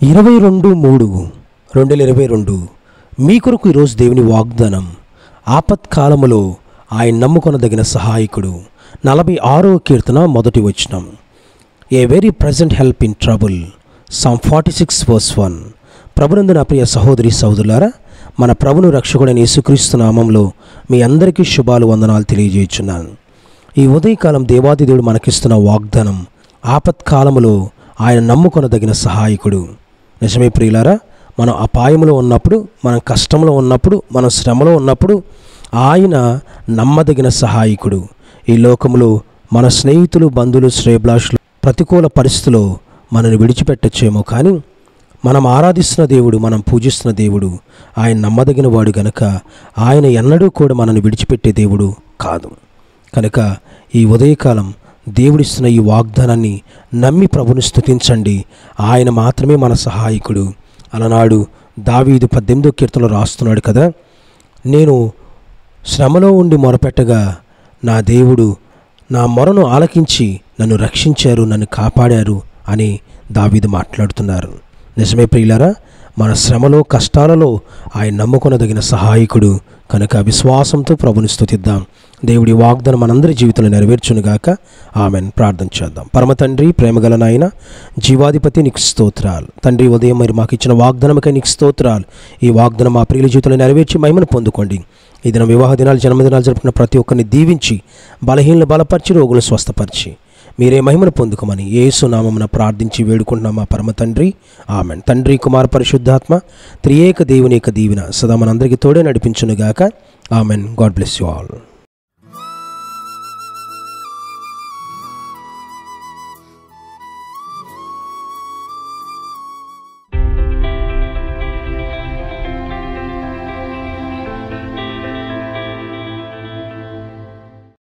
ఇరవై రెండు మూడు రెండు వేల ఇరవై రెండు మీ కొరకు ఈరోజు దేవుని వాగ్దానం ఆపత్కాలములో ఆయన నమ్ముకొనదగిన సహాయకుడు నలభై ఆరో కీర్తన మొదటి వచనం a very present help in trouble psalm forty six verse one ప్రభునందు నా ప్రియ సహోదరి సహోదరులారా మన ప్రభును రక్షకుడైన యేసుక్రీస్తు నామంలో మీ అందరికీ శుభాలు వందనాలు తెలియజేయుచున్నాను ఈ ఉదయకాలం దేవాది దేవుడు మనకిస్తున్న వాగ్దానం ఆపత్కాలములో ఆయన నమ్ముకొనదగిన సహాయకుడు నిజమే ప్రియులారా మనం అపాయంలో ఉన్నప్పుడు మనం కష్టంలో ఉన్నప్పుడు మనం శ్రమలో ఉన్నప్పుడు ఆయన నమ్మదగిన సహాయకుడు ఈ లోకంలో మన స్నేహితులు బంధువులు శ్రేయభిలాషులు ప్రతికూల పరిస్థితిలో మనల్ని విడిచిపెట్టచ్చేమో కానీ మనం ఆరాధిస్తున్న దేవుడు మనం పూజిస్తున్న దేవుడు ఆయన నమ్మదగిన వాడు గనుక ఆయన ఎన్నడూ కూడా మనల్ని విడిచిపెట్టే దేవుడు కాదు కనుక ఈ ఉదయకాలం దేవుడిస్తున్న ఈ వాగ్దానాన్ని నమ్మి ప్రభుని స్తుతించండి ఆయన మాత్రమే మన సహాయకుడు అలనాడు దావీదు పద్దెనిమిదో కీర్తనలో రాస్తున్నాడు కదా నేను శ్రమలో ఉండి మొరపెట్టగా నా దేవుడు నా మొరను ఆలకించి నన్ను రక్షించారు నన్ను కాపాడారు అని దావీదు మాట్లాడుతున్నారు నిజమే ప్రియులారా మన శ్రమలో కష్టాలలో ఆయన నమ్ముకొనదగిన సహాయకుడు కనుక విశ్వాసంతో ప్రభుని స్తుతిద్దాం దేవుడి వాగ్దానం మనందరి జీవితంలో నెరవేర్చునుగాక ఆమెన్ ప్రార్థన చేద్దాం పరమ తండ్రి ప్రేమగల నాయన జీవాధిపతి నీకు స్తోత్రాలు తండ్రి ఉదయం మరి మాకు ఇచ్చిన వాగ్దానమకై నీకు స్తోత్రాలు ఈ వాగ్దానం మా ప్రియుల జీవితంలో నెరవేర్చి మహిమను పొందుకోండి ఈ దినం వివాహ దినాలు జన్మదినాలు జరుపుకున్న ప్రతి ఒక్కరిని దీవించి బలహీనలు బలపరిచి రోగులు స్వస్థపరిచి మీరే మహిమను పొందుకోమని యేసు నామమున ప్రార్థించి వేడుకుంటున్నాం మా పరమ తండ్రి ఆమెన్ తండ్రి కుమార్ పరిశుద్ధాత్మ త్రియేక దేవుని యొక్క దీవెన సదా మనందరికీ తోడే నడిపించునుగాక amen God bless you all